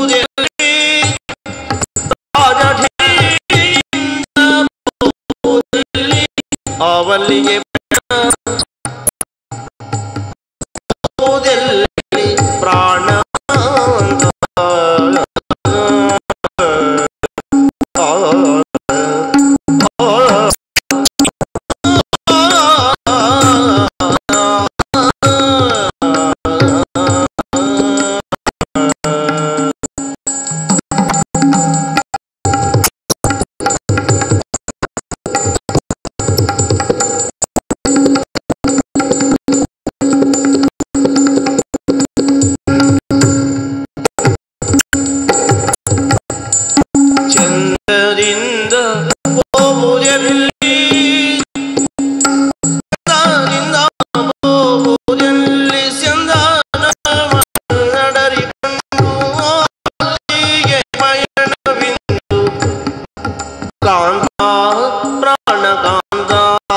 ಅವಲ್ಲಿಗೆ ಹೋದೆಲ್ಲಿ ಪ್ರಾಣ ಚಂದದಿಂದ ಹೋಗುವುದೆಲ್ಲಿ ಚಂದದಿಂದ ಹೋಗುವುದೆಲ್ಲಿ ಚಂದನ ನಡೆರಿಕೊಂಡು ಅಲ್ಲಿಗೆ ಪಯಣವಿಂದು ಕಾಂತ ಪ್ರಾಣ ಕಾಂತ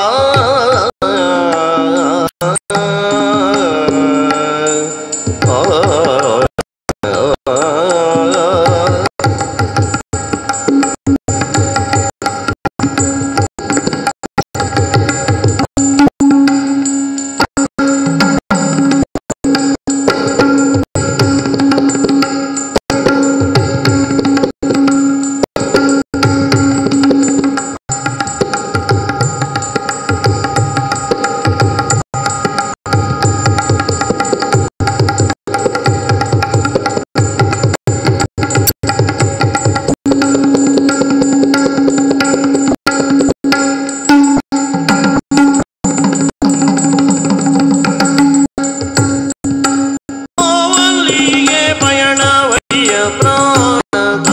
ಅವಲ್ಲಿಗೆ ಪಯಣವಯ್ಯ ಪ್ರಾಣಕಾಂತ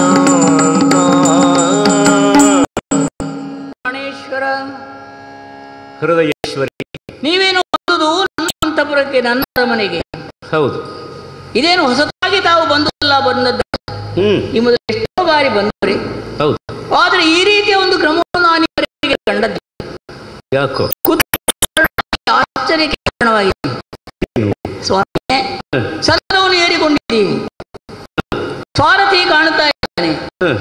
ಪ್ರಾಣೇಶ್ವರ ಹೃದಯೇಶ್ವರಿ ನೀವೇನು ಬಂದುದು ನನ್ನ ಅಂತಪುರಕ್ಕೆ ನನ್ನ ಮನೆಗೆ ಹೌದು ಇದೇನು ಹೊಸದಾಗಿ ತಾವು ಬಂದಲ್ಲ ಬಂದದ್ದು ಹ್ಮ್ ಈ ಮೊದಲು ಎಷ್ಟೋ ಬಾರಿ ಬಂದವರೇ ಹೌದು ಆದ್ರೆ ಈ ರೀತಿಯ ಒಂದು ಕ್ರಮವನ್ನು ನಾನು ಇವರಿಗೆ ಕಂಡದ್ದು ಯಾಕೋ ಆಶ್ಚರ್ಯಕ್ಕೆ ಕಾರಣವಾಗಿದೆ ಏನು? ಸ್ವಾಮಿ ಸದನವನ್ನು ಏರಿಕೊಂಡಿದ್ದೀವಿ ಸ್ವಾರಥಿ ಕಾಣುತ್ತಾ ಇದ್ದಾನೆ ಹ್ಮ್.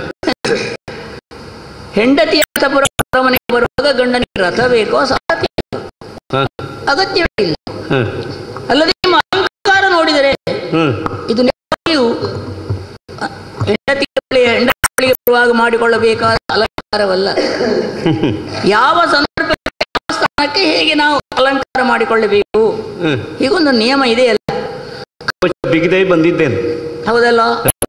ಹೆಂಡತಿ ಅಂತಪುರ ಮನೆಗೆ ಬರುವಾಗ ಗಂಡನಿಗೆ ರಥ ಬೇಕೋ ಸಾರಥಿ ಬೇಕೋ? ಹ, ಅಗತ್ಯವೇ ಇಲ್ಲ ಹ, ಅಲ್ಲದೆ ನಿಮ್ಮ ಅಲಂಕಾರ ನೋಡಿದರೆ ಹ್ಮ್. ಇದು ನಿಜವಾಗಿಯೂ ಅ, ಹೆಂಡತಿಯ ಬಳಿ ಹೆಂಡತಿ ಬಳಿಗೆ ಬರುವಾಗ ಮಾಡಿಕೊಳ್ಳಬೇಕಾದ ಅಲಂಕಾರವಲ್ಲ ಯಾವ ಸಂದರ್ಭಕ್ಕೆ ಯಾವ ಸ್ಥಾನಕ್ಕೆ ಹೇಗೆ ನಾವು ಅಲಂಕಾರ ಮಾಡಿಕೊಳ್ಳಬೇಕು ಹ್ಮ್. ಹೀಗೊಂದು ನಿಯಮ ಇದೆಯಲ್ಲ ಕವಚ ಬಿಗದೆ ಬಂದಿದ್ದೇನೆ ಹೌದಲ್ಲ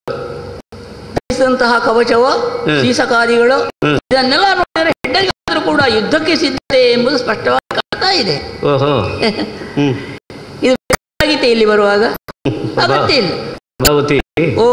ಧರಿಸಿದಂತಹ ಕವಚವೋ ಹ್ಮ್. ಸೀಸಕಾದಿಗಳು ಹ್ಮ್. ಇದನ್ನೆಲ್ಲ ನೋಡಿದರೆ ಹೆಂಡತಿಗಾದರೂ ಕೂಡ ಯುದ್ಧಕ್ಕೆ ಸಿದ್ಧತೆ ಎಂಬುದು ಸ್ಪಷ್ಟವಾಗಿ ಕಾಣ್ತಾ ಇದೆ ಓಹೋ ಹ್ಮ್ ಇದು ಬೇಕಾಗಿತ್ತೆ ಇಲ್ಲಿ ಬರುವಾಗ ಅಗತ್ಯ ಇಲ್ಲ ಭಗವತಿ ಓ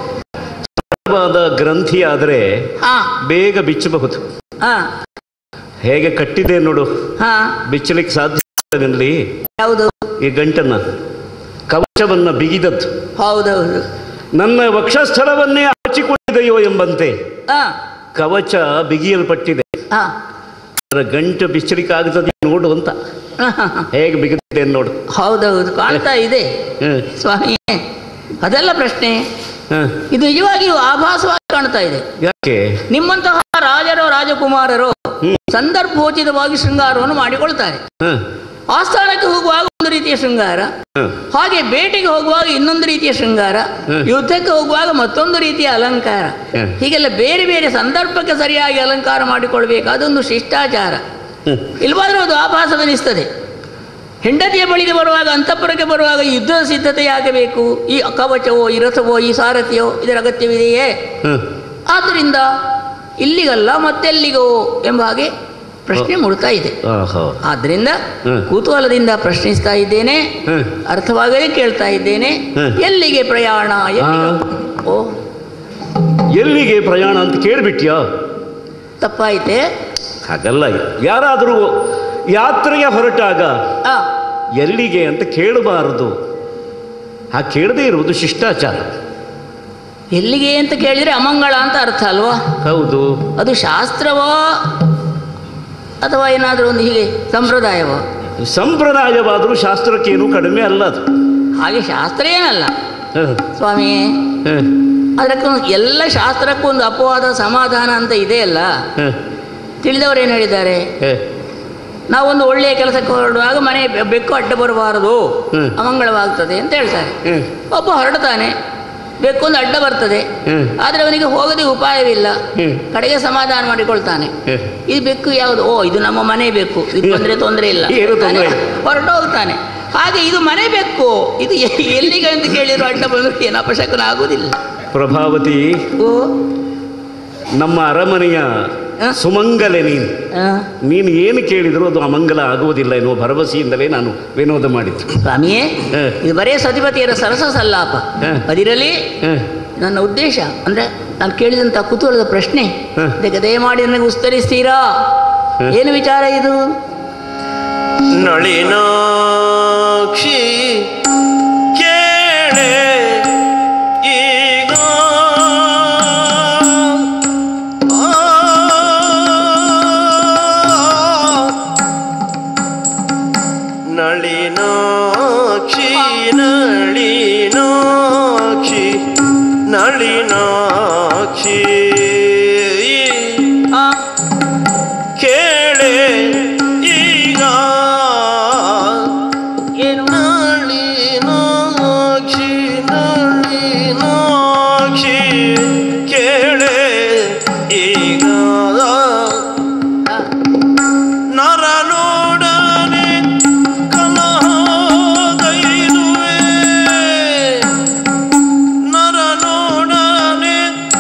ವಾದ ಗ್ರಂಥಿ ಆದ್ರೆ ಹಾ ಬೇಗ ಬಿಚ್ಚಬಹುದು ಹಾ ಹೇಗೆ ಕಟ್ಟಿದೆ ನೋಡು ಹಾ ಬಿಚ್ಚಲಿಕ್ಕೆ ಸಾಧ್ಯ ನಿನ್ನಲ್ಲಿ ಯಾವುದು ಈ ಗಂಟನ್ನ ಕವಚವನ್ನ ಬಿಗಿದದ್ದು ಹೌದೌದು ನನ್ನ ವಕ್ಷಸ್ಥಳವನ್ನೇ ಹಚ್ಚಿಕೊಂಡಿದೆಯೋ ಎಂಬಂತೆ ಹಾ ಕವಚ ಬಿಗಿಯಲ್ಪಟ್ಟಿದೆ ಹಾ ಅದರ ಗಂಟು ಬಿಚ್ಚಲಿಕ್ಕೆ ಆಗ್ತದೆ ನೋಡು ಅಂತ ಹಾ, ಹಾ, ಹಾ. ಹೇಗೆ ಬಿಗಿದಿದೆ ನೋಡು ಹೌದೌದು ಕಾಣ್ತಾ ಇದೆ ಹ್ಮ್ ಸ್ವಾಮಿ ಅದೆಲ್ಲ ಪ್ರಶ್ನೆ ಹ್ಮ್. ಇದು ನಿಜವಾಗಿಯೂ ಆಭಾಸವಾಗಿ ಕಾಣ್ತಾ ಇದೆ ಯಾಕೆ ನಿಮ್ಮಂತಹ ರಾಜರೋ ರಾಜಕುಮಾರರು ಸಂದರ್ಭೋಚಿತವಾಗಿ ಶೃಂಗಾರವನ್ನು ಮಾಡಿಕೊಳ್ತಾರೆ ಹ್ಮ್ ಆಸ್ಥಾನಕ್ಕೆ ಹೋಗುವಾಗ ಒಂದು ರೀತಿಯ ಶೃಂಗಾರ ಹ್ಮ್ ಹಾಗೆ ಬೇಟೆಗೆ ಹೋಗುವಾಗ ಇನ್ನೊಂದು ರೀತಿಯ ಶೃಂಗಾರ ಹ್ಮ್. ಯುದ್ಧಕ್ಕೆ ಹೋಗುವಾಗ ಮತ್ತೊಂದು ರೀತಿಯ ಅಲಂಕಾರ ಹ್ಮ್. ಹೀಗೆಲ್ಲ ಬೇರೆ ಬೇರೆ ಸಂದರ್ಭಕ್ಕೆ ಸರಿಯಾಗಿ ಅಲಂಕಾರ ಮಾಡಿಕೊಳ್ಬೇಕು ಅದೊಂದು ಶಿಷ್ಟಾಚಾರ ಹ್ಮ್. ಇಲ್ವಾದ್ರೂ ಅದು ಆಭಾಸವೆನಿಸ್ತದೆ ಹೆಂಡತಿಯ ಬಳಿಗೆ ಬರುವಾಗ ಅಂತಃಪುರಕ್ಕೆ ಬರುವಾಗ ಯುದ್ಧದ ಸಿದ್ಧತೆ ಆಗಬೇಕು ಈ ಕವಚವೋ ಈ ರಥವೋ ಈ ಸಾರಥಿಯೋ ಇದರ ಅಗತ್ಯವಿದೆಯೇ ಹ್ಮ್ ಆದ್ದರಿಂದ ಇಲ್ಲಿಗಲ್ಲ ಮತ್ತೆಲ್ಲಿಗೋ ಎಂಬ ಹಾಗೆ ಪ್ರಶ್ನೆ ಮೂಡ್ತಾ ಇದೆ ಓಹೋ ಆದ್ರಿಂದ ಹ್ಮ್. ಕುತೂಹಲದಿಂದ ಪ್ರಶ್ನಿಸ್ತಾ ಇದ್ದೇನೆ ಹ್ಮ್. ಅರ್ಥವಾಗದೆ ಕೇಳ್ತಾ ಇದ್ದೇನೆ ಹ್ಮ್. ಎಲ್ಲಿಗೆ ಪ್ರಯಾಣ ಎಲ್ಲಿಗೆ? ಆ. ಓ ಎಲ್ಲಿಗೆ ಪ್ರಯಾಣ ಅಂತ ಕೇಳ್ಬಿಟ್ಯಾ ತಪ್ಪಾಯ್ತೆ ಹಾಗಲ್ಲ ಯಾರಾದರೂ ಯಾತ್ರೆಗೆ ಹೊರಟಾಗ ಆ ಎಲ್ಲಿಗೆ ಅಂತ ಕೇಳಬಾರದು ಆ ಕೇಳದೇ ಇರುವುದು ಶಿಷ್ಟಾಚಾರ ಎಲ್ಲಿಗೆ ಅಂತ ಕೇಳಿದ್ರೆ ಅಮಂಗಳ ಅಂತ ಅರ್ಥ ಅಲ್ವಾ ಹೌದು ಅದು ಶಾಸ್ತ್ರವೋ ಅಥವಾ ಏನಾದರೂ ಒಂದು ಹೀಗೆ ಸಂಪ್ರದಾಯವೋ ಸಂಪ್ರದಾಯವಾದರೂ ಶಾಸ್ತ್ರಕ್ಕೇನು ಕಡಿಮೆ ಅಲ್ಲ ಅದು ಹಾಗೆ ಶಾಸ್ತ್ರ ಏನಲ್ಲ ಹ, ಸ್ವಾಮಿ ಹ, ಅದಕ್ಕೊಂದು ಎಲ್ಲ ಶಾಸ್ತ್ರಕ್ಕೂ ಒಂದು ಅಪವಾದ ಸಮಾಧಾನ ಅಂತ ಇದೆಯಲ್ಲ ಹ, ತಿಳಿದವರು ಏನು ಹೇಳಿದ್ದಾರೆ ಹ, ನಾವೊಂದು ಒಳ್ಳೆಯ ಕೆಲಸಕ್ಕೆ ಹೊರಡುವಾಗ ಮನೆ ಬೆ- ಬೆಕ್ಕು ಅಡ್ಡ ಬರಬಾರದು ಹ್ಮ್. ಅಮಂಗಳವಾಗ್ತದೆ ಅಂತ ಹೇಳ್ತಾರೆ ಹ್ಮ್. ಒಬ್ಬ ಹೊರಡ್ತಾನೆ ಬೆಕ್ಕೊಂದು ಅಡ್ಡ ಬರ್ತದೆ ಹ್ಮ್. ಆದರೆ ಅವನಿಗೆ ಹೋಗದೆ ಉಪಾಯವಿಲ್ಲ ಹ್ಮ್. ಕಡೆಗೆ ಸಮಾಧಾನ ಮಾಡಿಕೊಳ್ತಾನೆ ಹ. ಇದು ಬೆಕ್ಕು ಯಾವುದು ಓ ಇದು ನಮ್ಮ ಮನೆ ಬೇಕು ಇದು ತೊಂದರೆ ತೊಂದರೆ ಇಲ್ಲ ಏನು ತೊಂದ್ರೆ ಇಲ್ಲ. ಹೊರಟು ಹೋಗ್ತಾನೆ ಹಾಗೆ ಇದು ಮನೆ ಬೇಕು ಇದು ಎ- ಎಲ್ಲಿಗೆ ಅಂತ ಕೇಳಿದ್ರು ಅಡ್ಡ ಬಂದ್ರೆ ಏನು ಅಪಶಕನ ಆಗುವುದಿಲ್ಲ ಪ್ರಭಾವತಿ ಓ ನಮ್ಮ ಅರಮನೆಯ ಹ? ಸುಮಂಗಲೆ ನೀನು ಆ, ನೀನು ಏನು ಕೇಳಿದರೂ ಅದು ಅಮಂಗಲ ಆಗುವುದಿಲ್ಲ ಎನ್ನುವ ಭರವಸೆಯಿಂದಲೇ ನಾನು ವಿನೋದ ಮಾಡಿದ್ದು ಸ್ವಾಮಿಯೇ ಹ. ಇದು ಬರೇ ಸತಿಪತಿಯರ ಸರಸ ಸಲ್ಲಾಪ ಹ. ಅದಿರಲಿ ಹ, ನನ್ನ ಉದ್ದೇಶ ಅಂದ್ರೆ ನಾನು ಕೇಳಿದಂಥ ಕುತೂಹಲದ ಪ್ರಶ್ನೆ ಹ. ಇದಕ್ಕೆ ದಯಮಾಡಿ ನನಗೆ ಉತ್ತರಿಸ್ತೀರಾ ಹ. ಏನು ವಿಚಾರ ಇದು ನಳಿನಾಕ್ಷಿ ಕೇಳೆ ಈಗ ಆ. ನಳಿನಾಕ್ಷಿ ನಳಿನಾಕ್ಷಿ ನಳಿನಾಕ್ಷಿ ಆ, ಕೇಳೆ ಈಗ ಏನು ನಳಿನಾಕ್ಷಿ ನಳಿನಾಕ್ಷಿ ಕೇಳೆ ಈಗ ಆ, ನರನೋಡನೆ ಕಲಹಗೈದುವೆ ನರನೋಡನೆ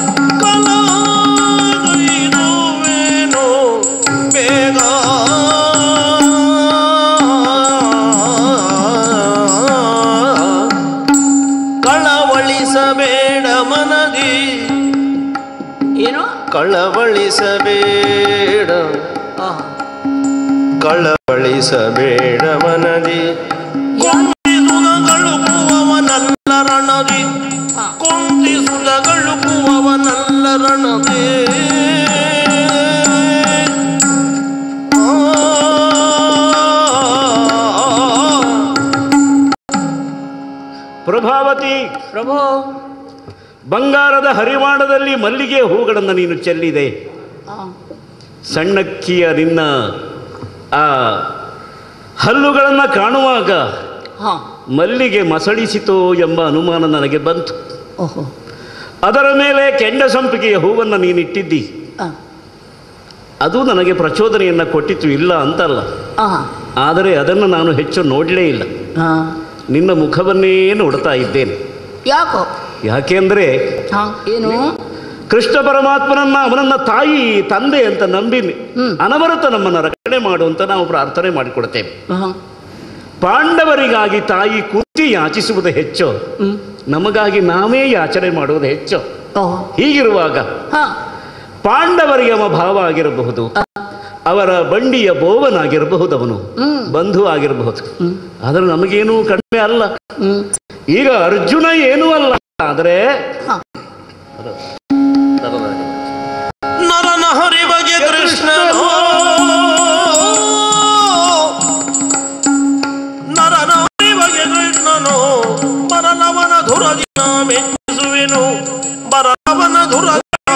ಕಲಹಗೈದುವೆನೋ ಬೇಗ ಕಳವಳಿಸಬೇಡ ಮನದಿ ಏನು ಕಳವಳಿಸಬೇಡ ಆ, ಕಳವಳಿಸಬೇಡ ಮನದಿ ಕೊಂದಿಸುದಗಳು ಕುವವನಲ್ಲ ರಣದಿ ಆ. ಕೊಂದಿಸುದಗಳು ಕುವವನಲ್ಲ ರಣದಿ ಪ್ರಭಾವತಿ ಪ್ರಭು ಬಂಗಾರದ ಹರಿವಾಣದಲ್ಲಿ ಮಲ್ಲಿಗೆ ಹೂಗಳನ್ನು ನೀನು ಚೆಲ್ಲಿದೆ ಆ, ಸಣ್ಣಕ್ಕಿಯ ನಿನ್ನ ಆ ಹಲ್ಲುಗಳನ್ನು ಕಾಣುವಾಗ ಹಾ ಮಲ್ಲಿಗೆ ಮಸಳಿಸಿತೋ ಎಂಬ ಅನುಮಾನ ನನಗೆ ಬಂತು ಓಹೋ ಅದರ ಮೇಲೆ ಕೆಂಡ ಸಂಪಿಗೆಯ ಹೂವನ್ನು ನೀನಿಟ್ಟಿದ್ದಿ ಆ, ಅದು ನನಗೆ ಪ್ರಚೋದನೆಯನ್ನು ಕೊಟ್ಟಿತ್ತು ಇಲ್ಲ ಅಂತಲ್ಲ ಆ, ಆದರೆ ಅದನ್ನು ನಾನು ಹೆಚ್ಚು ನೋಡಲೇ ಇಲ್ಲ ಆ. ನಿನ್ನ ಮುಖವನ್ನೇ ನೋಡ್ತಾ ಇದ್ದೇನೆ ಯಾಕೋ ಯಾಕೆಂದರೆ ಹಾ ಏನು ಕೃಷ್ಣ ಪರಮಾತ್ಮನನ್ನ ಅವನನ್ನ ತಾಯಿ ತಂದೆ ಅಂತ ನಂಬಿ ಹ್ಮ್. ಅನವರತ ನಮ್ಮನ್ನು ರಕ್ಷಣೆ ಮಾಡು ಅಂತ ನಾವು ಪ್ರಾರ್ಥನೆ ಮಾಡಿಕೊಡ್ತೇವೆ ಹಾ ಪಾಂಡವರಿಗಾಗಿ ತಾಯಿ ಕುಂತಿ ಯಾಚಿಸುವುದು ಹೆಚ್ಚು ಹ್ಮ್ ನಮಗಾಗಿ ನಾವೇ ಯಾಚನೆ ಮಾಡುವುದು ಹೆಚ್ಚು ಓಹೋ ಹೀಗಿರುವಾಗ ಹಾ ಪಾಂಡವರಿಗೆ ಅವ ಭಾವ ಆಗಿರಬಹುದು ಅವರ ಬಂಡಿಯ ಬೋವನಾಗಿರಬಹುದು ಅವನು ಹ್ಮ್ ಬಂಧು ಆಗಿರಬಹುದು ಹ್ಮ್ ಆದರೆ ನಮಗೇನೂ ಕಡಿಮೆ ಅಲ್ಲ ಹ್ಮ್ ಈಗ ಅರ್ಜುನ ಏನೂ ಅಲ್ಲ ಆದರೆ ಹಾ ನರನ ಹರಿಬಗೆ ಕೃಷ್ಣನೋ ನರನ ಹರಿಬಗೆ ಕೃಷ್ಣನೋ ಬರಲವನ ಧುರದಿ ನಾ ಮೆಚ್ಚಿಸುವೆನು ಬರಲವನ ಧುರದಿ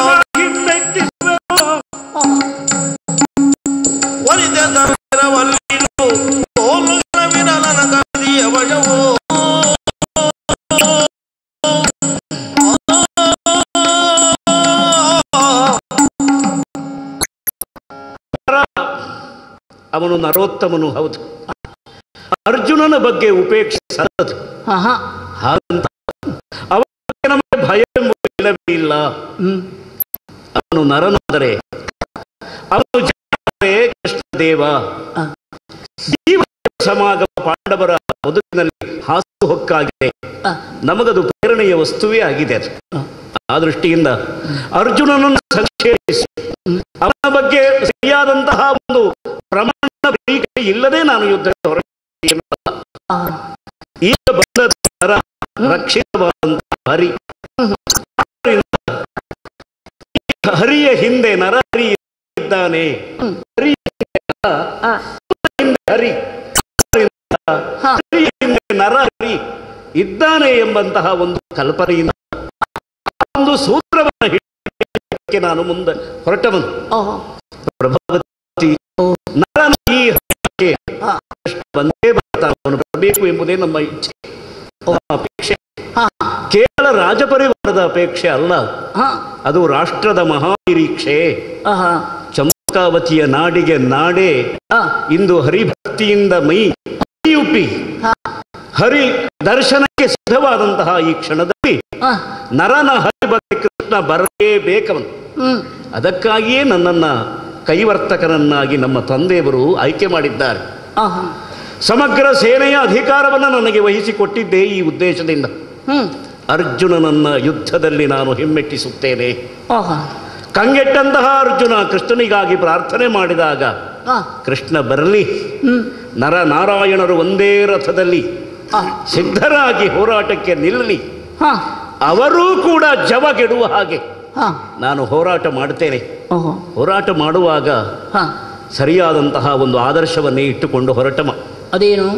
ಒಲಿದರವಲ್ಲಿನು ತೋಲುಗಳ ವಿರಲನ ಕದಿಯ ವಶವೋ ಅವನು ನರೋತ್ತಮನು ಹೌದು ಅರ್ಜುನನ ಬಗ್ಗೆ ಉಪೇಕ್ಷೆ ಸಲ್ಲದು ಹಾ ಹಾ ಹಾಗಂತ ಅವನ ಬಗ್ಗೆ ನಮಗೆ ಭಯ ಎಂಬುದು ಇಲ್ಲವೇ ಇಲ್ಲ ಹ್ಮ್ ಅವನು ನರನಾದರೆ ಅವನು ಜಗತ್ತೇ ಕೃಷ್ಣದೇವ ಆ. ಜೀವ ಸಮಾಗಮ ಪಾಂಡವರ ಬದುಕಿನಲ್ಲಿ ಹಾಸು ಹೊಕ್ಕಾಗಿದೆ ಆ, ನಮಗದು ಪ್ರೇರಣೆಯ ವಸ್ತುವೇ ಆಗಿದೆ ಅದು ಆ. ಆ ದೃಷ್ಟಿಯಿಂದ ಅರ್ಜುನನನ್ನು ಸಂಕ್ಷೇಪಿಸಿ ಅವನ ಬಗ್ಗೆ ಸರಿಯಾದಂತಹ ಒಂದು ಪ್ರಮಾಣ ಪರೀಕ್ಷೆ ಇಲ್ಲದೆ ನಾನು ಯುದ್ಧಕ್ಕೆ ಹೊರಟಿದ್ದೇನೆ. ಆ, ಈಗ ಬಂದ ನರ ರಕ್ಷಿತವಾದಂತಹ ಹರಿ ಆದ್ದರಿಂದ ಈ ಹರಿಯ ಹಿಂದೆ ನರಹರಿ ಇದ್ದಾನೆ ಹರಿಯ ಹಿಂದೆ ನರ, ಆ, ಹಿಂದೆ ಹರಿ ಆದ್ದರಿಂದ ಹಾ. ಹರಿಯ ಹಿಂದೆ ನರಹರಿ ಇದ್ದಾನೆ ಎಂಬಂತಹ ಒಂದು ಕಲ್ಪನೆಯಿಂದ ಆ ಒಂದು ಸೂತ್ರವನ್ನು ಹಿಡಿಯಲಿಕ್ಕೆ ನಾನು ಮುಂದೆ ಹೊರಟವನು ಓಹೋ ಪ್ರಭಾವತಿ ಓ. ನರನ ಈ ಹಕ್ಕಿಗೆ ಹಾ. ಕೃಷ್ಣ ಬಂದೇ ಬರ್ತಾನೆ ಅವನು ಬರಬೇಕು ಎಂಬುದೇ ನಮ್ಮ ಇಚ್ಛೆ ನಮ್ಮ ಅಪೇಕ್ಷೆ ಹಾ ಕೇವಲ ರಾಜಪರಿವಾರದ ಅಪೇಕ್ಷೆ ಅಲ್ಲ ಹಾ ಅದು ರಾಷ್ಟ್ರದ ಮಹಾನಿರೀಕ್ಷೆ ಆಹಾ ಚಂಪಾವತಿಯ ನಾಡಿಗೆ ನಾಡೇ ಆ ಇಂದು ಹರಿಭಕ್ತಿಯಿಂದ ಮೈ ಮೈಯುಪ್ಪಿ ಹಾ ಹರಿ ದರ್ಶನಕ್ಕೆ ಸಿದ್ಧವಾದಂತಹ ಈ ಕ್ಷಣದಲ್ಲಿ ಆ ನರನ ಹರಿಭಕ್ತಿ ಕೃಷ್ಣ ಬರಲೇಬೇಕವನು ಹ್ಮ್ ಅದಕ್ಕಾಗಿಯೇ ನನ್ನನ್ನು ಕೈವರ್ತಕನನ್ನಾಗಿ ನಮ್ಮ ತಂದೆಯವರು ಆಯ್ಕೆ ಮಾಡಿದ್ದಾರೆ ಆಹಾ ಸಮಗ್ರ ಸೇನೆಯ ಅಧಿಕಾರವನ್ನು ನನಗೆ ವಹಿಸಿಕೊಟ್ಟಿದ್ದೇ ಈ ಉದ್ದೇಶದಿಂದ ಹ್ಮ್ ಅರ್ಜುನನನ್ನ ಯುದ್ಧದಲ್ಲಿ ನಾನು ಹಿಮ್ಮೆಟ್ಟಿಸುತ್ತೇನೆ ಆಹಾ ಕಂಗೆಟ್ಟಂತಹ ಅರ್ಜುನ ಕೃಷ್ಣನಿಗಾಗಿ ಪ್ರಾರ್ಥನೆ ಮಾಡಿದಾಗ ಆ ಕೃಷ್ಣ ಬರಲಿ ಹ್ಮ್ ನರ ನಾರಾಯಣರು ಒಂದೇ ರಥದಲ್ಲಿ ಆ ಸಿದ್ಧರಾಗಿ ಹೋರಾಟಕ್ಕೆ ನಿಲ್ಲಲಿ ಹಾ ಅವರೂ ಕೂಡ ಜವಗೆಡುವ ಹಾಗೆ ಹಾ ನಾನು ಹೋರಾಟ ಮಾಡ್ತೇನೆ ಓಹೋ ಹೋರಾಟ ಮಾಡುವಾಗ ಹಾ ಸರಿಯಾದಂತಹ ಒಂದು ಆದರ್ಶವನ್ನೇ ಇಟ್ಟುಕೊಂಡು ಹೊರಟಮ ಅದೇನು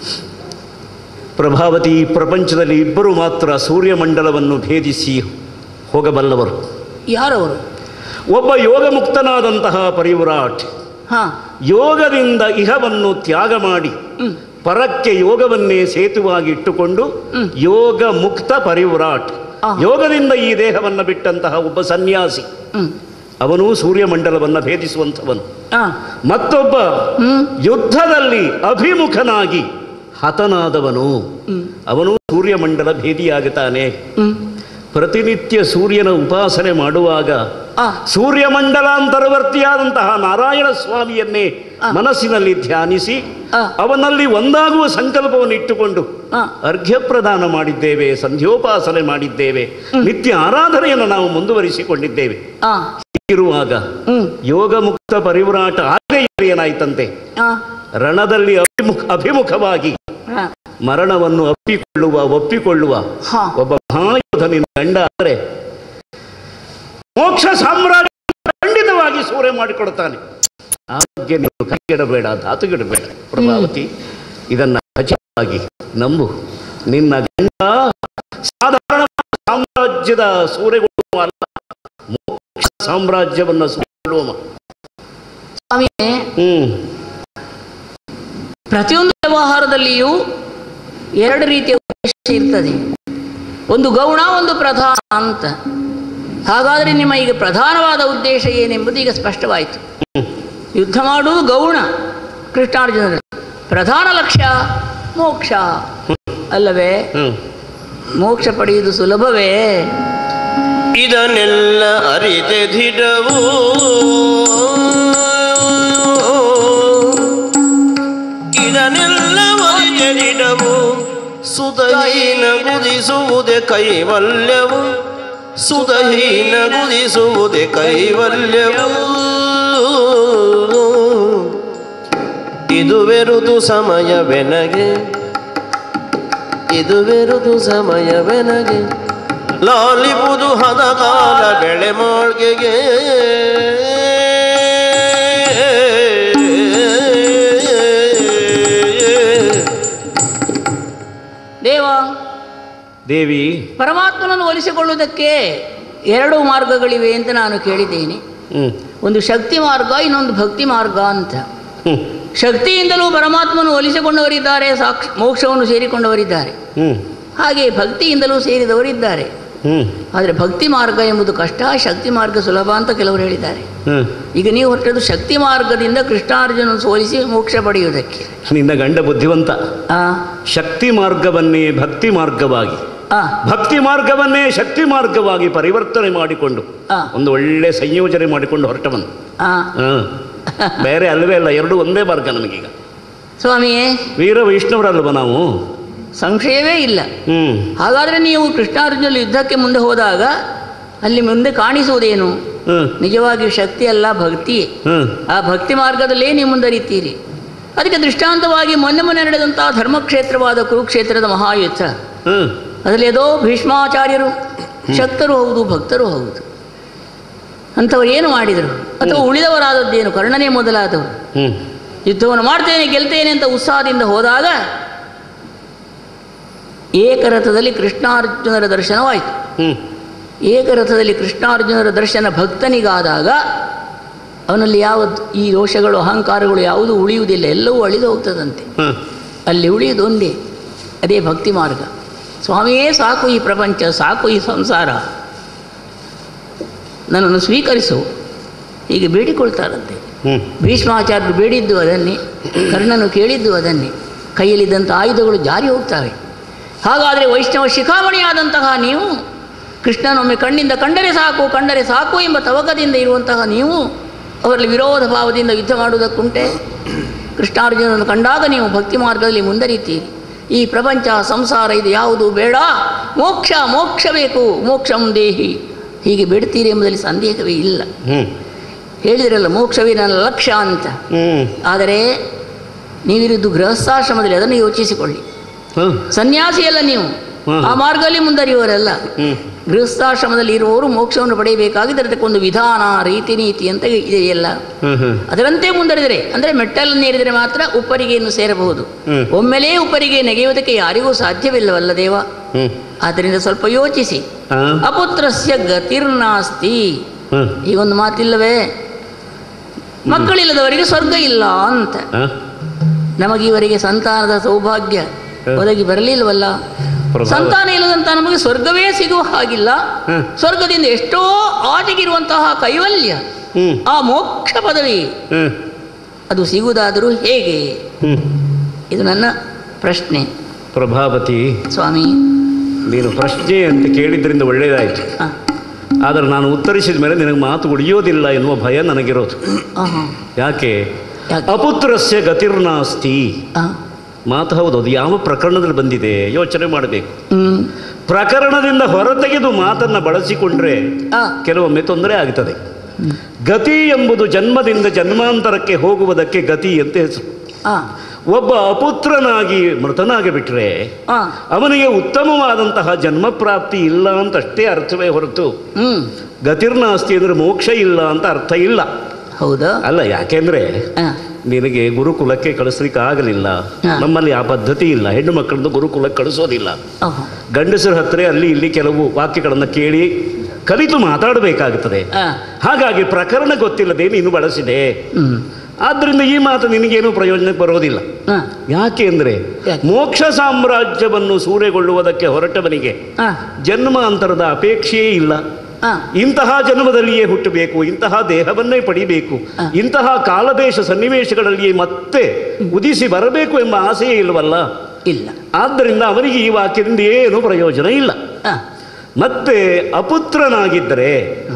ಪ್ರಭಾವತಿ ಈ ಪ್ರಪಂಚದಲ್ಲಿ ಇಬ್ಬರು ಮಾತ್ರ ಸೂರ್ಯಮಂಡಲವನ್ನು ಭೇದಿಸಿ ಹೋಗಬಲ್ಲವರು ಯಾರವರು ಒಬ್ಬ ಯೋಗಮುಕ್ತನಾದಂತಹ ಪರಿವ್ರಾಟ್ ಹಾ ಯೋಗದಿಂದ ಇಹವನ್ನು ತ್ಯಾಗ ಮಾಡಿ ಹ್ಮ್ ಪರಕ್ಕೆ ಯೋಗವನ್ನೇ ಸೇತುವಾಗಿ ಇಟ್ಟುಕೊಂಡು ಹ್ಮ್. ಯೋಗ ಮುಕ್ತ ಪರಿವ್ರಾಟ್ ಆ. ಯೋಗದಿಂದ ಈ ದೇಹವನ್ನು ಬಿಟ್ಟಂತಹ ಒಬ್ಬ ಸನ್ಯಾಸಿ ಹ್ಮ್ ಅವನು ಸೂರ್ಯಮಂಡಲವನ್ನು ಭೇದಿಸುವಂಥವನು ಆ ಮತ್ತೊಬ್ಬ ಹ್ಮ್ ಯುದ್ಧದಲ್ಲಿ ಅಭಿಮುಖನಾಗಿ ಹತನಾದವನು ಹ್ಮ್ ಅವನು ಸೂರ್ಯಮಂಡಲ ಭೇದಿಯಾಗುತ್ತಾನೆ ಹ್ಮ್ ಪ್ರತಿನಿತ್ಯ ಸೂರ್ಯನ ಉಪಾಸನೆ ಮಾಡುವಾಗ ಆ ಸೂರ್ಯಮಂಡಲಾಂತರ್ವರ್ತಿಯಾದಂತಹ ನಾರಾಯಣ ಸ್ವಾಮಿಯನ್ನೇ ಆ. ಮನಸ್ಸಿನಲ್ಲಿ ಧ್ಯಾನಿಸಿ ಆ. ಅವನಲ್ಲಿ ಒಂದಾಗುವ ಸಂಕಲ್ಪವನ್ನು ಇಟ್ಟುಕೊಂಡು ಆ ಅರ್ಘ್ಯ ಪ್ರದಾನ ಮಾಡಿದ್ದೇವೆ ಸಂಧ್ಯೋಪಾಸನೆ ಮಾಡಿದ್ದೇವೆ ನಿತ್ಯ ಆರಾಧನೆಯನ್ನು ನಾವು ಮುಂದುವರಿಸಿಕೊಂಡಿದ್ದೇವೆ ಆ ಇರುವಾಗ ಹ್ಮ್ ಯೋಗ ಮುಕ್ತ ಪರಿವ್ರಾಟ ಆಗದೆ ಏನಾಯ್ತಂತೆ ಆ ರಣದಲ್ಲಿ ಅಭಿಮುಖ ಅಭಿಮುಖವಾಗಿ ಹಾ ಮರಣವನ್ನು ಅಪ್ಪಿಕೊಳ್ಳುವ ಒಪ್ಪಿಕೊಳ್ಳುವ ಹಾ ಒಬ್ಬ ಮಹಾಯೋಧನಿನ ಗಂಡ ಆದರೆ ಮೋಕ್ಷ ಸಾಮ್ರಾಜ್ಯ ಖಂಡಿತವಾಗಿ ಸೂರೆ ಮಾಡಿಕೊಡ್ತಾನೆ ಆ ಬಗ್ಗೆ ನೀವು ಕೈಗೆಡಬೇಡ ಧಾತುಗಿಡಬೇಡ ಪ್ರಭಾವತಿ ಇದನ್ನ ಖಚಿತವಾಗಿ ನಂಬು ನಿನ್ನ ಗಂಡ ಸಾಧಾರಣ ಸಾಮ್ರಾಜ್ಯದ ಸೂರೆಗೊಳ್ಳುವ ಅಲ್ಲ ಮೋಕ್ಷ ಸಾಮ್ರಾಜ್ಯವನ್ನ ಸೂರೆಗೊಳ್ಳುವ ಸ್ವಾಮಿ ಹ್ಮ್ ಪ್ರತಿಯೊಂದು ವ್ಯವಹಾರದಲ್ಲಿಯೂ ಎರಡು ರೀತಿಯ ಉದ್ದೇಶ ಇರ್ತದೆ ಒಂದು ಗೌಣ ಒಂದು ಪ್ರಧಾನ ಅಂತ ಹಾಗಾದರೆ ನಿಮ್ಮ ಈಗ ಪ್ರಧಾನವಾದ ಉದ್ದೇಶ ಏನೆಂಬುದು ಈಗ ಸ್ಪಷ್ಟವಾಯಿತು ಯುದ್ಧ ಮಾಡುವುದು ಗೌಣ ಕೃಷ್ಣಾರ್ಜುನರು ಪ್ರಧಾನ ಲಕ್ಷ್ಯ ಮೋಕ್ಷ ಅಲ್ಲವೇ ಹ್ಮ್ ಮೋಕ್ಷ ಪಡೆಯುವುದು ಸುಲಭವೇ ಇದನ್ನೆಲ್ಲ ಅರಿತೆ ದಿಡವು ಇದನ್ನೆಲ್ಲ ಅರಿತೆ ದಿಡವು ಸುಧಹೀನ ಗುದಿಸುವುದೇ ಕೈವಲ್ಯವು ಸುಧಹೀನ ಗುದಿಸುವುದೇ ಕೈವಲ್ಯವು ಇದುವೆರುದು ಸಮಯವೆನಗೆ ಇದುವೆರುದು ಸಮಯವೆನಗೆ ಲಾಲಿಪುದು ಹದಕಾಲ ಬೆಳೆ ಮಾಳ್ಗೆಗೆ ದೇವ ದೇವಿ ಪರಮಾತ್ಮನನ್ನು ಒಲಿಸಿಕೊಳ್ಳುವುದಕ್ಕೆ ಎರಡು ಮಾರ್ಗಗಳಿವೆ ಅಂತ ನಾನು ಕೇಳಿದ್ದೇನೆ ಹ್ಮ್ ಒಂದು ಶಕ್ತಿ ಮಾರ್ಗ ಇನ್ನೊಂದು ಭಕ್ತಿ ಮಾರ್ಗ ಅಂತ ಹ್ಮ್ ಶಕ್ತಿಯಿಂದಲೂ ಪರಮಾತ್ಮನು ಒಲಿಸಿಕೊಂಡವರಿದ್ದಾರೆ ಸಾಕ್ಷ ಮೋಕ್ಷವನ್ನು ಸೇರಿಕೊಂಡವರಿದ್ದಾರೆ ಹ್ಮ್ ಹಾಗೆ ಭಕ್ತಿಯಿಂದಲೂ ಸೇರಿದವರಿದ್ದಾರೆ ಹ್ಮ್ ಆದರೆ ಭಕ್ತಿ ಮಾರ್ಗ ಎಂಬುದು ಕಷ್ಟ ಶಕ್ತಿ ಮಾರ್ಗ ಸುಲಭ ಅಂತ ಕೆಲವರು ಹೇಳಿದ್ದಾರೆ ಹ್ಮ್ ಈಗ ನೀವು ಹೊರಟದ್ದು ಶಕ್ತಿ ಮಾರ್ಗದಿಂದ ಕೃಷ್ಣಾರ್ಜುನ ಸೋಲಿಸಿ ಮೋಕ್ಷ ಪಡೆಯುವುದಕ್ಕೆ ನಿನ್ನ ಗಂಡ ಬುದ್ಧಿವಂತ ಆ ಶಕ್ತಿ ಮಾರ್ಗವನ್ನೇ ಭಕ್ತಿ ಮಾರ್ಗವಾಗಿ ಆ ಭಕ್ತಿ ಮಾರ್ಗವನ್ನೇ ಶಕ್ತಿ ಮಾರ್ಗವಾಗಿ ಪರಿವರ್ತನೆ ಮಾಡಿಕೊಂಡು ಆ ಒಂದು ಒಳ್ಳೆ ಸಂಯೋಜನೆ ಮಾಡಿಕೊಂಡು ಹೊರಟವನು ಆ ಹ. ಬೇರೆ ಅಲ್ವೇ ಅಲ್ಲ ಎರಡು ಒಂದೇ ಮಾರ್ಗ ನಮಗೀಗ ಸ್ವಾಮಿಯೇ ವೀರ ವೈಷ್ಣವರಲ್ವ ನಾವು ಸಂಶಯವೇ ಇಲ್ಲ ಹ್ಮ್ ಹಾಗಾದರೆ ನೀವು ಕೃಷ್ಣಾರ್ಜುನ ಯುದ್ಧಕ್ಕೆ ಮುಂದೆ ಹೋದಾಗ ಅಲ್ಲಿ ಮುಂದೆ ಕಾಣಿಸುವುದೇನು ಹ್ಮ್ ನಿಜವಾಗಿಯೂ ಶಕ್ತಿ ಅಲ್ಲ ಭಕ್ತಿಯೇ ಹ್ಮ್ ಆ ಭಕ್ತಿ ಮಾರ್ಗದಲ್ಲೇ ನೀವು ಮುಂದರಿತೀರಿ ಅದಕ್ಕೆ ದೃಷ್ಟಾಂತವಾಗಿ ಮೊನ್ನೆ ಮೊನ್ನೆ ನಡೆದಂತಹ ಧರ್ಮಕ್ಷೇತ್ರವಾದ ಕುರುಕ್ಷೇತ್ರದ ಮಹಾಯುದ್ಧ ಹ್ಮ್ ಅದರಲ್ಲಿ ಏದೋ ಭೀಷ್ಮಾಚಾರ್ಯರು ಶಕ್ತರು ಹೌದು ಭಕ್ತರು ಹೌದು ಅಂಥವ್ರು ಏನು ಮಾಡಿದರು ಅಥವಾ ಉಳಿದವರಾದದ್ದೇನು ಕರ್ಣನೇ ಮೊದಲಾದವರು ಹ್ಮ್ ಯುದ್ಧವನ್ನು ಮಾಡ್ತೇನೆ ಗೆಲ್ತೇನೆ ಅಂತ ಉತ್ಸಾಹದಿಂದ ಹೋದಾಗ ಏಕರಥದಲ್ಲಿ ಕೃಷ್ಣಾರ್ಜುನರ ದರ್ಶನವಾಯಿತು ಹ್ಮ್ ಏಕರಥದಲ್ಲಿ ಕೃಷ್ಣಾರ್ಜುನರ ದರ್ಶನ ಭಕ್ತನಿಗಾದಾಗ ಅವನಲ್ಲಿ ಯಾವ ಈ ದೋಷಗಳು ಅಹಂಕಾರಗಳು ಯಾವುದೂ ಉಳಿಯುವುದಿಲ್ಲ ಎಲ್ಲವೂ ಅಳಿದು ಹೋಗ್ತದಂತೆ ಹ. ಅಲ್ಲಿ ಉಳಿಯುವುದು ಒಂದೇ ಅದೇ ಭಕ್ತಿ ಮಾರ್ಗ ಸ್ವಾಮಿಯೇ ಸಾಕು ಈ ಪ್ರಪಂಚ ಸಾಕು ಈ ಸಂಸಾರ ನನ್ನನ್ನು ಸ್ವೀಕರಿಸು ಹೀಗೆ ಬೇಡಿಕೊಳ್ತಾರಂತೆ ಹ್ಮ್ ಭೀಷ್ಮಾಚಾರ್ಯರು ಬೇಡಿದ್ದು ಅದನ್ನೇ ಕರ್ಣನು ಕೇಳಿದ್ದು ಅದನ್ನೇ ಕೈಯಲ್ಲಿದ್ದಂಥ ಆಯುಧಗಳು ಜಾರಿ ಹೋಗ್ತವೆ ಹಾಗಾದರೆ ವೈಷ್ಣವ ಶಿಖಾಮಣಿಯಾದಂತಹ ನೀವು ಕೃಷ್ಣನೊಮ್ಮೆ ಕಣ್ಣಿಂದ ಕಂಡರೆ ಸಾಕು ಕಂಡರೆ ಸಾಕು ಎಂಬ ತವಕದಿಂದ ಇರುವಂತಹ ನೀವು ಅವರಲ್ಲಿ ವಿರೋಧ ಭಾವದಿಂದ ಯುದ್ಧ ಮಾಡುವುದಕ್ಕುಂಟೆ ಕೃಷ್ಣಾರ್ಜುನನ್ನು ಕಂಡಾಗ ನೀವು ಭಕ್ತಿ ಮಾರ್ಗದಲ್ಲಿ ಮುಂದರಿತೀರಿ ಈ ಪ್ರಪಂಚ ಸಂಸಾರ ಇದು ಯಾವುದು ಬೇಡ ಮೋಕ್ಷ ಮೋಕ್ಷ ಬೇಕು ಮೋಕ್ಷಂ ದೇಹಿ ಹೀಗೆ ಬಿಡ್ತೀರಿ ಎಂಬುದರಲ್ಲಿ ಸಂದೇಹವೇ ಇಲ್ಲ ಹ್ಮ್ ಹೇಳಿದ್ರಲ್ಲ ಮೋಕ್ಷವೇ ನನ್ನ ಲಕ್ಷ್ಯ ಅಂತ ಹ್ಮ್ ಆದರೆ ನೀವಿರುವುದು ಗೃಹಸ್ಥಾಶ್ರಮದಲ್ಲಿ ಅದನ್ನು ಯೋಚಿಸಿಕೊಳ್ಳಿ ಹ. ಸನ್ಯಾಸಿಯಲ್ಲ ನೀವು ಹ್ಮ್. ಆ ಮಾರ್ಗದಲ್ಲಿ ಮುಂದರಿಯುವವರಲ್ಲ ಹ್ಮ್ ಗೃಹಸ್ಥಾಶ್ರಮದಲ್ಲಿ ಇರುವವರು ಮೋಕ್ಷವನ್ನು ಪಡೆಯಬೇಕಾಗಿದ್ದರೆ ಅದಕ್ಕೊಂದು ವಿಧಾನ ರೀತಿ ನೀತಿ ಅಂತ ಇದೆಯಲ್ಲ ಹ್ಮ್ ಹ್ಮ್ ಅದರಂತೆ ಮುಂದರಿದರೆ ಅಂದರೆ ಮೆಟ್ಟಲನ್ನು ಏರಿದರೆ ಮಾತ್ರ ಉಪ್ಪರಿಗೆಯನ್ನು ಸೇರಬಹುದು ಹ್ಮ್. ಒಮ್ಮೆಲೇ ಉಪ್ಪರಿಗೆ ನೆಗೆಯುವುದಕ್ಕೆ ಯಾರಿಗೂ ಸಾಧ್ಯವಿಲ್ಲವಲ್ಲ ದೇವ ಹ್ಮ್ ಆದ್ದರಿಂದ ಸ್ವಲ್ಪ ಯೋಚಿಸಿ ಹ. ಅಪುತ್ರಸ್ಯ ಗತಿರ್ನಾಸ್ತಿ ಹ. ಈ ಒಂದು ಮಾತಿಲ್ಲವೇ ಮಕ್ಕಳಿಲ್ಲದವರಿಗೆ ಸ್ವರ್ಗ ಇಲ್ಲ ಅಂತ ಹ. ನಮಗೆ ಇವರಿಗೆ ಸಂತಾನದ ಸೌಭಾಗ್ಯ ಒದಗಿ ಬರಲಿಲ್ವಲ್ಲ ಪ್ರಭಾವ. ಸಂತಾನ ಇಲ್ಲದಂತ ನಮಗೆ ಸ್ವರ್ಗವೇ ಸಿಗುವ ಹಾಗಿಲ್ಲ ಹ್ಮ್. ಸ್ವರ್ಗದಿಂದ ಎಷ್ಟೋ ಆಚೆಗಿರುವಂತಹ ಕೈವಲ್ಯ ಹ್ಮ್ ಆ ಮೋಕ್ಷ ಪದವಿ ಹ್ಮ್ ಅದು ಸಿಗುವುದಾದರೂ ಹೇಗೆ ಹ್ಮ್ ಇದು ನನ್ನ ಪ್ರಶ್ನೆ ಪ್ರಭಾವತಿ ಸ್ವಾಮಿ ನೀನು ಪ್ರಶ್ನೆ ಅಂತ ಕೇಳಿದ್ರಿಂದ ಒಳ್ಳೆಯದಾಯಿತು ಆ, ಆದರೆ ನಾನು ಉತ್ತರಿಸಿದ ಮೇಲೆ ನಿನಗೆ ಮಾತು ಉಳಿಯೋದಿಲ್ಲ ಎನ್ನುವ ಭಯ ನನಗಿರೋದು ಆಹಾ. ಯಾಕೆ ಯಾಕೆ? ಅಪುತ್ರಸ್ಯ ಗತಿರ್ನಾಸ್ತಿ ಆ, ಮಾತು ಹೌದು ಅದು ಯಾವ ಪ್ರಕರಣದಲ್ಲಿ ಬಂದಿದೆ ಯೋಚನೆ ಮಾಡಬೇಕು ಹ್ಮ್. ಪ್ರಕರಣದಿಂದ ಹೊರತೆಗೆದು ಮಾತನ್ನು ಬಳಸಿಕೊಂಡ್ರೆ ಆ, ಕೆಲವೊಮ್ಮೆ ತೊಂದರೆ ಆಗ್ತದೆ ಗತಿ ಎಂಬುದು ಜನ್ಮದಿಂದ ಜನ್ಮಾಂತರಕ್ಕೆ ಹೋಗುವುದಕ್ಕೆ ಗತಿ ಅಂತ ಹೆಸರು ಆ, ಒಬ್ಬ ಅಪುತ್ರನಾಗಿ ಮೃತನಾಗಿ ಬಿಟ್ರೆ ಆ, ಅವನಿಗೆ ಉತ್ತಮವಾದಂತಹ ಜನ್ಮ ಪ್ರಾಪ್ತಿ ಇಲ್ಲ ಅಂತ ಅಷ್ಟೇ ಅರ್ಥವೇ ಹೊರತು ಹ್ಮ್ ಗತಿರ್ನಾಸ್ತಿ ಅಂದರೆ ಮೋಕ್ಷ ಇಲ್ಲ ಅಂತ ಅರ್ಥ ಇಲ್ಲ ಹೌದಾ ಅಲ್ಲ ಯಾಕೆಂದ್ರೆ ಆ, ನಿನಗೆ ಗುರುಕುಲಕ್ಕೆ ಕಳಿಸ್ಲಿಕ್ಕೆ ಆಗಲಿಲ್ಲ ಹಾ. ನಮ್ಮಲ್ಲಿ ಆ ಪದ್ಧತಿ ಇಲ್ಲ ಹೆಣ್ಣು ಮಕ್ಕಳನ್ನು ಗುರುಕುಲಕ್ಕೆ ಕಳಿಸೋದಿಲ್ಲ ಆಹಾ. ಗಂಡಸರ ಹತ್ರ ಅಲ್ಲಿ ಇಲ್ಲಿ ಕೆಲವು ವಾಕ್ಯಗಳನ್ನು ಕೇಳಿ ಕಲಿತು ಮಾತಾಡಬೇಕಾಗುತ್ತದೆ ಆ, ಹಾಗಾಗಿ ಪ್ರಕರಣ ಗೊತ್ತಿಲ್ಲದೆ ನೀನು ಬಳಸಿದೆ ಹ್ಮ್. ಆದ್ದರಿಂದ ಈ ಮಾತು ನಿನಗೇನು ಪ್ರಯೋಜನಕ್ಕೆ ಬರೋದಿಲ್ಲ ಆ, ಯಾಕೆ ಅಂದರೆ ಯಾಕೆ? ಮೋಕ್ಷ ಸಾಮ್ರಾಜ್ಯವನ್ನು ಸೂರೆಗೊಳ್ಳುವುದಕ್ಕೆ ಹೊರಟವನಿಗೆ ಆ, ಜನ್ಮಾಂತರದ ಅಪೇಕ್ಷೆಯೇ ಇಲ್ಲ ಆ, ಇಂತಹ ಜನ್ಮದಲ್ಲಿಯೇ ಹುಟ್ಟಬೇಕು ಇಂತಹ ದೇಹವನ್ನೇ ಪಡಿಬೇಕು ಆ. ಇಂತಹ ಕಾಲದೇಶ ಸನ್ನಿವೇಶಗಳಲ್ಲಿಯೇ ಮತ್ತೆ ಉದಿಸಿ ಬರಬೇಕು ಎಂಬ ಆಸೆಯೇ ಇಲ್ಲವಲ್ಲ ಇಲ್ಲ ಆದ್ದರಿಂದ ಅವನಿಗೆ ಈ ವಾಕ್ಯದಿಂದ ಏನು ಪ್ರಯೋಜನ ಇಲ್ಲ ಆ, ಮತ್ತೆ ಅಪುತ್ರನಾಗಿದ್ದರೆ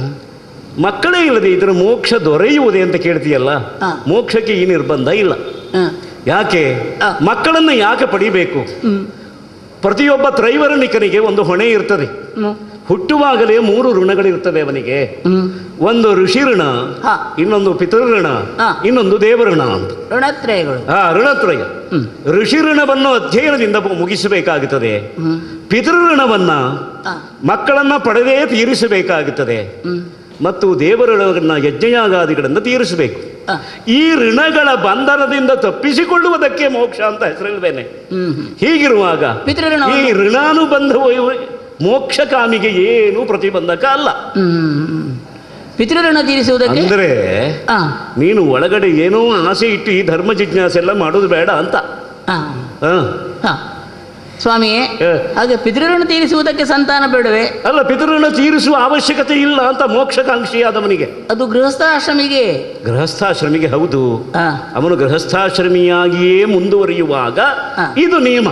ಮಕ್ಕಳೇ ಇಲ್ಲದೆ ಇದರ ಮೋಕ್ಷ ದೊರೆಯುವುದೇ ಅಂತ ಕೇಳ್ತೀಯಲ್ಲ ಆ. ಮೋಕ್ಷಕ್ಕೆ ಈ ನಿರ್ಬಂಧ ಇಲ್ಲ ಆ, ಯಾಕೆ ಆ. ಮಕ್ಕಳನ್ನು ಯಾಕೆ ಪಡಿಬೇಕು ಹ್ಮ್. ಪ್ರತಿಯೊಬ್ಬ ತ್ರೈವರ್ಣಿಕನಿಗೆ ಒಂದು ಹೊಣೆ ಇರ್ತದೆ ಹ್ಮ್. ಹುಟ್ಟುವಾಗಲೇ ಮೂರು ಋಣಗಳಿರ್ತವೆ ಅವನಿಗೆ ಹ್ಮ್. ಒಂದು ಋಷಿ ಋಣ ಹಾ. ಇನ್ನೊಂದು ಪಿತೃಋಣ ಹಾ. ಇನ್ನೊಂದು ದೇವಋಣ ಅಂತ ಋಣತ್ರಯಗಳು ಆ ಋಣತ್ರಯ ಹ್ಮ್. ಋಷಿ ಋಣವನ್ನು ಅಧ್ಯಯನದಿಂದ ಮುಗಿಸಬೇಕಾಗುತ್ತದೆ ಹ್ಮ್. ಪಿತೃಋಣವನ್ನ ಆ, ಮಕ್ಕಳನ್ನ ಪಡೆದೇ ತೀರಿಸಬೇಕಾಗುತ್ತದೆ ಹ್ಮ್. ಮತ್ತು ದೇವರುಗಳನ್ನ ಯಜ್ಞಯಾಗಾದಿಗಳಿಂದ ತೀರಿಸಬೇಕು ಆ, ಈ ಋಣಗಳ ಬಂಧನದಿಂದ ತಪ್ಪಿಸಿಕೊಳ್ಳುವುದಕ್ಕೆ ಮೋಕ್ಷ ಅಂತ ಹೆಸರಿಲ್ವೇನೆ ಹ್ಮ್ ಹ್ಮ್. ಹೀಗಿರುವಾಗ ಪಿತೃಋಣವನ್ನು- ಈ ಋಣಾನುಬಂಧವು ಮೋಕ್ಷ ಕಾಮಿಗೆ ಏನು ಪ್ರತಿಬಂಧಕ ಅಲ್ಲ ಹ್ಮ್. ಪಿತೃಋಣ ತೀರಿಸುವುದಕ್ಕೆ ಅಂದ್ರೆ ಆ, ನೀನು ಒಳಗಡೆ ಏನೋ ಆಸೆ ಇಟ್ಟು ಈ ಧರ್ಮ ಜಿಜ್ಞಾಸೆ ಎಲ್ಲ ಮಾಡೋದು ಬೇಡ ಅಂತ ಆ, ಹ. ಆ. ಸ್ವಾಮಿಯೇ ಏ. ಹಾಗೆ ಪಿತೃಋಣ ತೀರಿಸುವುದಕ್ಕೆ ಸಂತಾನ ಬೇಡವೆ ಅಲ್ಲ ಪಿತೃಋಣ ತೀರಿಸುವ ಅವಶ್ಯಕತೆ ಇಲ್ಲ ಅಂತ ಮೋಕ್ಷಕಾಂಕ್ಷಿಯಾದವನಿಗೆ ಅದು ಗೃಹಸ್ಥಾಶ್ರಮಿಗೆ ಗೃಹಸ್ಥಾಶ್ರಮಿಗೆ ಹೌದು ಆ, ಅವನು ಗೃಹಸ್ಥಾಶ್ರಮಿಯಾಗಿಯೇ ಮುಂದುವರಿಯುವಾಗ ಹಾ. ಇದು ನಿಯಮ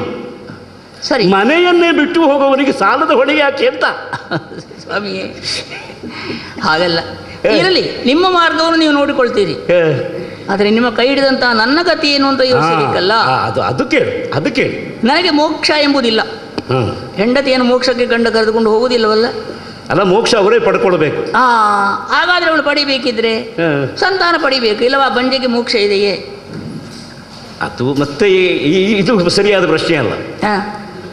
ಸರಿ ಮನೆಯನ್ನೇ ಬಿಟ್ಟು ಹೋಗುವವನಿಗೆ ಸಾಲದ ಹೊಣೆ ಯಾಕೆ ಅಂತ ಸ್ವಾಮಿಯೇ ಹಾಗಲ್ಲ ಏ. ಇರಲಿ ನಿಮ್ಮ ಮಾರ್ಗವನ್ನು ನೀವು ನೋಡಿಕೊಳ್ತೀರಿ ಏ, ಆದರೆ ನಿಮ್ಮ ಕೈ ಹಿಡಿದಂತ ನನ್ನ ಗತಿ ಏನು ಅಂತ ಯೋಚಿಸಬೇಕಲ್ಲ ಆ, ಅದು ಅದು ಕೇಳು ಅದು ಕೇಳು ನನಗೆ ಮೋಕ್ಷ ಎಂಬುದಿಲ್ಲ ಹ್ಮ್. ಹೆಂಡತಿಯನ್ನು ಮೋಕ್ಷಕ್ಕೆ ಗಂಡ ಕರೆದುಕೊಂಡು ಹೋಗುವುದಿಲ್ಲವಲ್ಲ ಅಲ್ಲ ಮೋಕ್ಷ ಅವರೇ ಪಡ್ಕೊಳ್ಬೇಕು ಆ ಹಾಗಾದ್ರೆ ಅವಳು ಪಡಿಬೇಕಿದ್ರೆ ಹ. ಸಂತಾನ ಪಡಿಬೇಕು ಇಲ್ಲವಾ ಬಂಜೆಗೆ ಮೋಕ್ಷ ಇದೆಯೇ ಅದು ಮತ್ತೆ ಈ- ಈ- ಇದು ಸರಿಯಾದ ಪ್ರಶ್ನೆ ಅಲ್ಲ ಆ,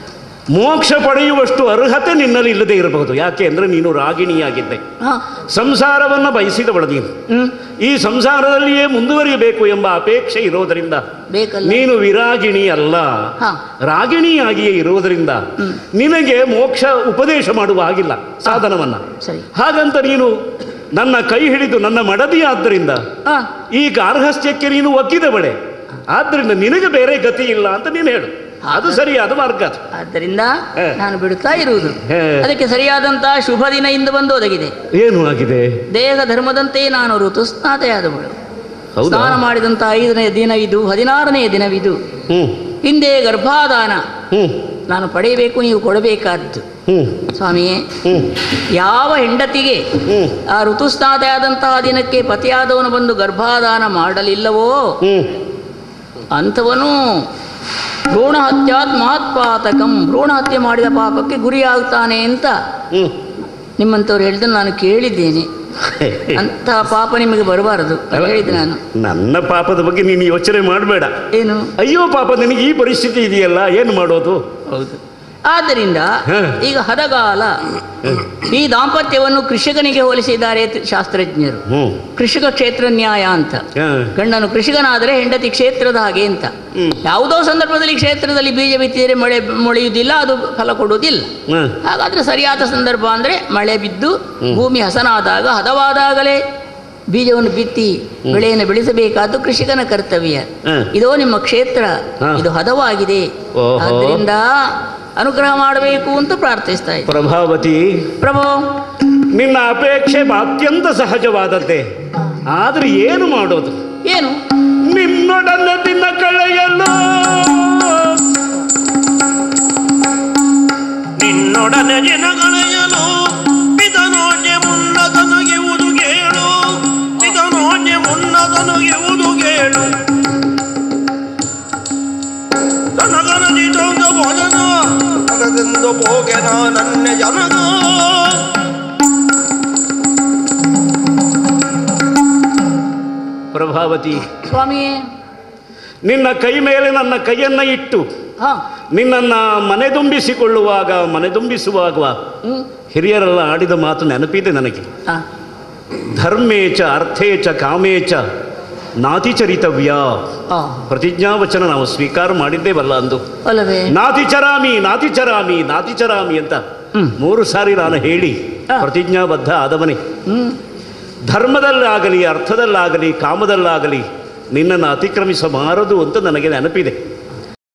ಮೋಕ್ಷ ಪಡೆಯುವಷ್ಟು ಅರ್ಹತೆ ನಿನ್ನಲ್ಲಿ ಇಲ್ಲದೆ ಇರಬಹುದು ಯಾಕೆ ಅಂದರೆ ನೀನು ರಾಗಿಣಿಯಾಗಿದ್ದೆ ಹಾ ಸಂಸಾರವನ್ನು ಬಯಸಿದವಳು ನೀನು ಹ್ಮ್ ಈ ಸಂಸಾರದಲ್ಲಿಯೇ ಮುಂದುವರಿಯಬೇಕು ಎಂಬ ಅಪೇಕ್ಷೆ ಇರೋದರಿಂದ ಬೇಕಲ್ಲ ನೀನು ವಿರಾಗಿಣಿ ಅಲ್ಲ ಹಾ. ರಾಗಿಣಿಯಾಗಿಯೇ ಇರುವುದರಿಂದ ನಿನಗೆ ಮೋಕ್ಷ ಉಪದೇಶ ಮಾಡುವ ಹಾಗಿಲ್ಲ ಸಾಧನವನ್ನ ಸರಿ ಹಾಗಂತ ನೀನು ನನ್ನ ಕೈ ಹಿಡಿದು ನನ್ನ ಮಡದಿ ಆದ್ದರಿಂದ ಹಾ ಈ ಗಾರ್ಹಸ್ಥ್ಯಕ್ಕೆ ನೀನು ಒಗ್ಗಿದವಳೆ ಆದ್ದರಿಂದ ನಿನಗೆ ಬೇರೆ ಗತಿ ಇಲ್ಲ ಅಂತ ನೀನು ಹೇಳು ಅದು ಸರಿಯಾದ ಮಾರ್ಗ ಅದು ಆದ್ದರಿಂದ ಹೇ. ನಾನು ಬಿಡುತ್ತಾ ಇರುವುದು ಹೇ. ಅದಕ್ಕೆ ಸರಿಯಾದಂತಹ ಶುಭ ದಿನ ಇಂದು ಬಂದು ಒದಗಿದೆ ಏನು ಆಗಿದೆ ದೇಹ ಧರ್ಮದಂತೆ ನಾನು ಋತುಸ್ನಾತೆಯಾದವಳು ಹೌದಾ ಸ್ನಾನ ಮಾಡಿದಂಥ ಐದನೇ ದಿನ ಇದು ಹದಿನಾರನೇ ದಿನವಿದು ಹ್ಮ್ ಹಿಂದೆ ಗರ್ಭಾಧಾನ ಹ್ಮ್ ನಾನು ಪಡೆಯಬೇಕು ನೀವು ಕೊಡಬೇಕಾದ್ದು ಹ್ಮ್ ಸ್ವಾಮಿಯೇ ಹ್ಮ್ ಯಾವ ಹೆಂಡತಿಗೆ ಹ್ಮ್ ಆ ಋತುಸ್ನಾತೆಯಾದಂತಹ ದಿನಕ್ಕೆ ಪತಿಯಾದವನು ಬಂದು ಗರ್ಭಾಧಾನ ಮಾಡಲಿಲ್ಲವೋ ಹ್ಮ್ ಅಂಥವನು ಭ್ರೂಣ ಹತ್ಯಾತ್ ಮಹತ್ಪಾತಕಂ ಭ್ರೂಣ ಹತ್ಯೆ ಮಾಡಿದ ಪಾಪಕ್ಕೆ ಗುರಿಯಾಗ್ತಾನೆ ಅಂತ ಹ್ಮ್ ನಿಮ್ಮಂಥವ್ರು ಹೇಳಿದ್ದನ್ನು ನಾನು ಕೇಳಿದ್ದೇನೆ ಅಂತಹ ಪಾಪ ನಿಮಗೆ ಬರಬಾರದು ಹೇಳಿದ್ದೆ ನಾನು ನನ್ನ ಪಾಪದ ಬಗ್ಗೆ ನೀನು ಯೋಚನೆ ಮಾಡಬೇಡ ಏನು ಅಯ್ಯೋ ಪಾಪ ನಿನಗೆ ಈ ಪರಿಸ್ಥಿತಿ ಇದೆಯಲ್ಲ ಏನು ಮಾಡೋದು ಹೌದು ಆದ್ದರಿಂದ ಹ. ಈಗ ಹದಗಾಲ ಈ ದಾಂಪತ್ಯವನ್ನು ಕೃಷಿಕನಿಗೆ ಹೋಲಿಸಿದ್ದಾರೆ ತ- ಶಾಸ್ತ್ರಜ್ಞರು ಹ್ಮ್ ಕೃಷಿಕ ಕ್ಷೇತ್ರ ನ್ಯಾಯ ಅಂತ ಹ. ಗಂಡನು ಕೃಷಿಕನಾದರೆ ಹೆಂಡತಿ ಕ್ಷೇತ್ರದ ಹಾಗೆ ಅಂತ ಹ್ಮ್. ಯಾವುದೋ ಸಂದರ್ಭದಲ್ಲಿ ಕ್ಷೇತ್ರದಲ್ಲಿ ಬೀಜ ಬಿತ್ತಿದರೆ ಮಳೆ ಮೊಳೆಯುವುದಿಲ್ಲ ಅದು ಫಲ ಕೊಡುವುದಿಲ್ಲ ಹ. ಹಾಗಾದ್ರೆ ಸರಿಯಾದ ಸಂದರ್ಭ ಅಂದರೆ ಮಳೆ ಬಿದ್ದು ಭೂಮಿ ಹಸನಾದಾಗ ಹದವಾದಾಗಲೇ ಬೀಜವನ್ನು ಬಿತ್ತಿ ಬೆಳೆಯನ್ನು ಬೆಳೆಸಬೇಕಾದ್ದು ಕೃಷಿಕನ ಕರ್ತವ್ಯ ಹ. ಇದೋ ನಿಮ್ಮ ಕ್ಷೇತ್ರ ಹ. ಇದು ಹದವಾಗಿದೆ ಓಹೋ. ಆದ್ದರಿಂದ ಅನುಗ್ರಹ ಮಾಡಬೇಕು ಅಂತ ಪ್ರಾರ್ಥಿಸ್ತಾ ಇದ್ದೆ ಪ್ರಭಾವತಿ ಪ್ರಭು ನಿನ್ನ ಅಪೇಕ್ಷೆ ಅತ್ಯಂತ ಸಹಜವಾದದ್ದೇ ಆದ್ರೆ ಏನು ಮಾಡೋದು ಏನು ನಿನ್ನೊಡನೆ ದಿನ ಕಳೆಯಲು ನಿನ್ನೊಡನೆ ಜನಗಳೆಯಲು ಪಿತನೋಜ್ಞೆ ಮುನ್ನದನಗೆ ಉದುಗೇಳು ಪಿತನೋಜ್ಞೆ ಮುನ್ನದನಗೆ ಉದುಗೇಳು ನನಗನದಿದೊಂದು ಭಜನ ನನಗೆಂದು ಭೋಗೆನ ನನ್ನ ಜನಗ ಪ್ರಭಾವತಿ ಸ್ವಾಮಿಯೇ ನಿನ್ನ ಕೈ ಮೇಲೆ ನನ್ನ ಕೈಯನ್ನ ಇಟ್ಟು ಹಾ ನಿನ್ನನ್ನು ಮನೆದುಂಬಿಸಿಕೊಳ್ಳುವಾಗ ಮನೆದುಂಬಿಸುವಾಗ ಹ್ಮ್ ಹಿರಿಯರೆಲ್ಲ ಆಡಿದ ಮಾತು ನೆನಪಿದೆ ನನಗೆ ಹಾ ಧರ್ಮೇಚ ಅರ್ಥೇಚ ಕಾಮೇಚ ನಾತಿಚರಿತವ್ಯ ಆ ಪ್ರತಿಜ್ಞಾವಚನ ನಾವು ಸ್ವೀಕಾರ ಮಾಡಿದ್ದೇವಲ್ಲ ಅಂದು ಅಲ್ಲವೇ ನಾತಿಚರಾಮಿ ನಾತಿಚರಾಮಿ ನಾತಿಚರಾಮಿ ಅಂತ ಹ್ಮ್. ಮೂರು ಸಾರಿ ನಾನು ಹೇಳಿ ಆ. ಪ್ರತಿಜ್ಞಾಬದ್ಧ ಆದವನೇ ಹ್ಮ್ ಧರ್ಮದಲ್ಲಾಗಲಿ ಅರ್ಥದಲ್ಲಾಗಲಿ ಕಾಮದಲ್ಲಾಗಲಿ ನಿನ್ನನ್ನು ಅತಿಕ್ರಮಿಸಬಾರದು ಅಂತ ನನಗೆ ನೆನಪಿದೆ